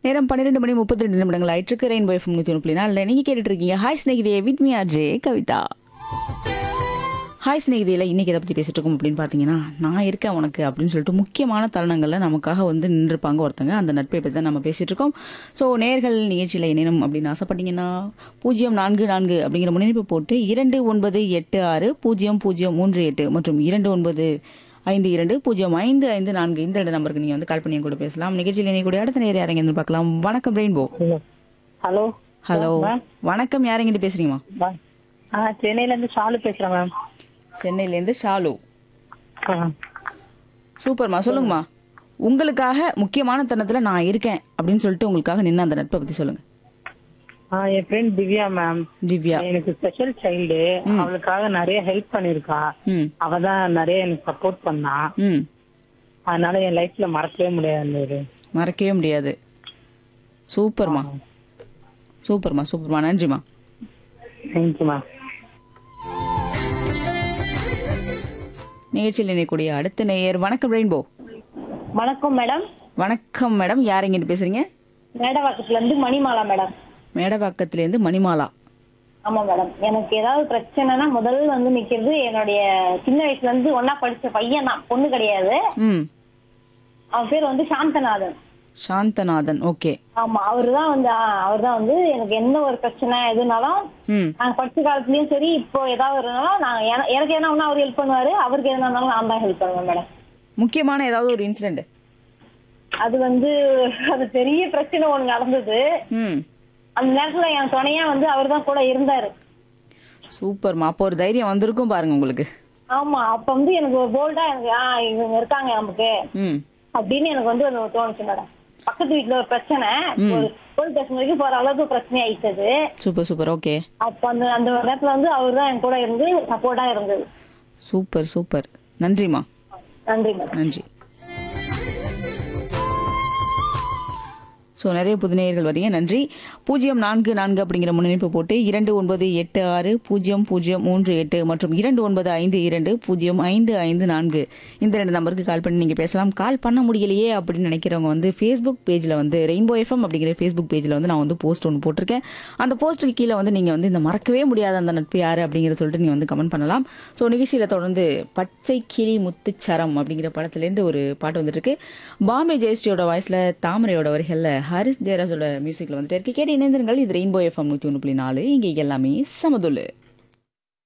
நேரம் பன்னிரெண்டு மணி முப்பத்தி ரெண்டு நிமிடங்கள் ஆயிற்றுக்கு ரெயின்போ எஃப்எம் நூற்றி ஒன்று புள்ளி நாலில் நீங்கள் கேட்டுட்டு இருக்கீங்க hi Snehithe with me RJ Kavitha hi ஸ்நேகிதியில் இன்றைக்கி எதை பற்றி பேசிட்டு இருக்கோம் அப்படின்னு பார்த்தீங்கன்னா நான் இருக்கேன் உனக்கு அப்படின்னு சொல்லிட்டு முக்கியமான தருணங்களில் நமக்காக வந்து நின்றுப்பாங்க ஒருத்தங்க அந்த நட்பை பற்றி தான் நம்ம பேசிகிட்டு இருக்கோம் ஸோ நேர்கள் நிகழ்ச்சியில் இணையணும் அப்படின்னு ஆசைப்பட்டீங்கன்னா பூஜ்ஜியம் நான்கு நான்கு அப்படிங்கிற முன்னெடுப்பு போட்டு இரண்டு ஒன்பது எட்டு ஆறு பூஜ்ஜியம் பூஜ்ஜியம் மூன்று எட்டு மற்றும் இரண்டு ஒன்பது ஐந்து இரண்டு பூஜ்ஜியம் ஐந்து ஐந்து நான்கு இந்த ரெண்டு நம்பருக்கு நீங்கள் வந்து கால் பண்ணி என் கூட பேசலாம் நிகழ்ச்சியில் இணையக்கூடிய அடுத்த நேரம் யாரைங்க பார்க்கலாம் வணக்கம் ரெயின்போ ஹலோ ஹலோ வணக்கம் யாரெங்கிட்ட பேசுறீங்கம்மா மேம் ஆ சென்னையில இருந்து ஷாலு பேசுறேன் மேம் சென்னையிலேருந்து ஷாலு ஆ. சூப்பர்மா சொல்லுங்கம்மா உங்களுக்காக முக்கியமான தருணத்துல நான் இருக்கேன் அப்படின்னு சொல்லிட்டு உங்களுக்காக நின்று அந்த நட்பை பத்தி சொல்லுங்க ஆ என் ஃப்ரெண்ட் திவ்யா மேம் திவ்யா எனக்கு ஸ்பெஷல் சைல்டு அவளுக்காக நிறைய ஹெல்ப் பண்ணிருக்கா ம் அவ தான் நிறைய எனக்கு சப்போர்ட் பண்ணா ம் அதனால என் லைஃப்ல மறக்கவே முடியாது அந்த இது மறக்கவே முடியாது சூப்பர்மா சூப்பர்மா சூப்பர்மா நன்றிம்மா தேங்க்யூ மேம் நிகழ்ச்சியில் இணையக்கூடிய அடுத்த நேயர் வணக்கம் ரெயின்போ வணக்கம் மேடம் வணக்கம் மேடம் யாரெங்கிட்ட பேசுறீங்க மேடவாக்கத்துல இருந்து மணிமாலா மேடம் மேடவாக்கத்திலேருந்து மணிமாலா ஆமா மேடம் எனக்கு ஏதாவது பிரச்சனைனா முதல்ல வந்து நிக்கிறது என்னுடைய சின்ன வயசுல இருந்து ஒன்னா படிச்ச பையன் தான் பொண்ணு கிடையாது ம் அவன் பேர் வந்து சாந்தநாதன் சாந்தநாதன் ஓகே ஆமா அவருதான் வந்து அவர் தான் வந்து எனக்கு என்ன ஒரு பிரச்சனை எதுனாலும் ம் நாங்க படிச்ச காலத்துலயும் சரி இப்போ ஏதாவது இருந்தாலும் நான் என- எனக்கு என்ன ஒண்ணா அவர் ஹெல்ப் பண்ணுவாரு அவருக்கு எதுனா இருந்தாலும் நான் தான் ஹெல்ப் பண்ணுவேன் மேடம் முக்கியமான ஏதாவது ஒரு இன்சிடென்ட் அது வந்து அது பெரிய பிரச்சனை ஒண்ணு நடந்தது ம் அந்த நேரத்துல என் துணையா வந்து அவர் தான் கூட இருந்தாரு சூப்பர்மா அப்போ ஒரு தைரியம் வந்திருக்கும் பாருங்க உங்களுக்கு ஆமா அப்ப வந்து எனக்கு ஒரு போல்டா எனக்கு ஆ இவங்க இருக்காங்க நமக்கு ம் அப்படின்னு எனக்கு வந்து ஒண்ணு தோணுச்சு மேடம் பக்கத்து வீட்டுல ஒரு பிரச்சனை ஒரு போலீஸ் ஸ்டேஷன் வரைக்கும் போற அளவுக்கு பிரச்சனை ஆயிட்டது சூப்பர் சூப்பர் ஓகே அப்ப அந்த அந்த நேரத்துல வந்து அவர் தான் என் கூட இருந்து சப்போர்ட்டா இருந்தது சூப்பர் சூப்பர் நன்றிம்மா நன்றி மேடம் நன்றி ஸோ நிறைய புதுநேயர்கள் வரீங்க நன்றி பூஜ்ஜியம் நான்கு நான்கு அப்படிங்கிற முன்னணிப்பு போட்டு இரண்டு ஒன்பது எட்டு ஆறு பூஜ்ஜியம் பூஜ்ஜியம் மூன்று எட்டு மற்றும் இரண்டு ஒன்பது ஐந்து இரண்டு பூஜ்ஜியம் ஐந்து ஐந்து நான்கு இந்த ரெண்டு நம்பருக்கு கால் பண்ணி நீங்கள் பேசலாம் கால் பண்ண முடியலையே அப்படின்னு நினைக்கிறவங்க வந்து ஃபேஸ்புக் பேஜில் வந்து ரெயின்போ எஃப்எம் அப்படிங்கிற ஃபேஸ்புக் பேஜில் வந்து நான் வந்து போஸ்ட் ஒன்று போட்டிருக்கேன் அந்த போஸ்ட்டுக்கு கீழே வந்து நீங்கள் வந்து இந்த மறக்கவே முடியாத அந்த நட்பு யார் அப்படிங்கிறத சொல்லிட்டு நீங்கள் வந்து கமெண்ட் பண்ணலாம் ஸோ நிகழ்ச்சியில் தொடர்ந்து பச்சை கிளி முத்துச்சரம் அப்படிங்கிற படத்துலேருந்து ஒரு பாட்டு வந்துட்டு இருக்கு பாம்பே ஜெயஸ்ரீயோட வாய்ஸில் தாமரையோட வரிகளில் ஹாரிஸ் ஜெயராஜோட மியூசிக்கில் வந்துட்டு இருக்கு கேட்டு இணைந்திருங்கள் இது ரெயின்போ எஃப்எம் நூற்றி ஒன்று புள்ளி நாலு இங்கே எல்லாமே சமதுல்லு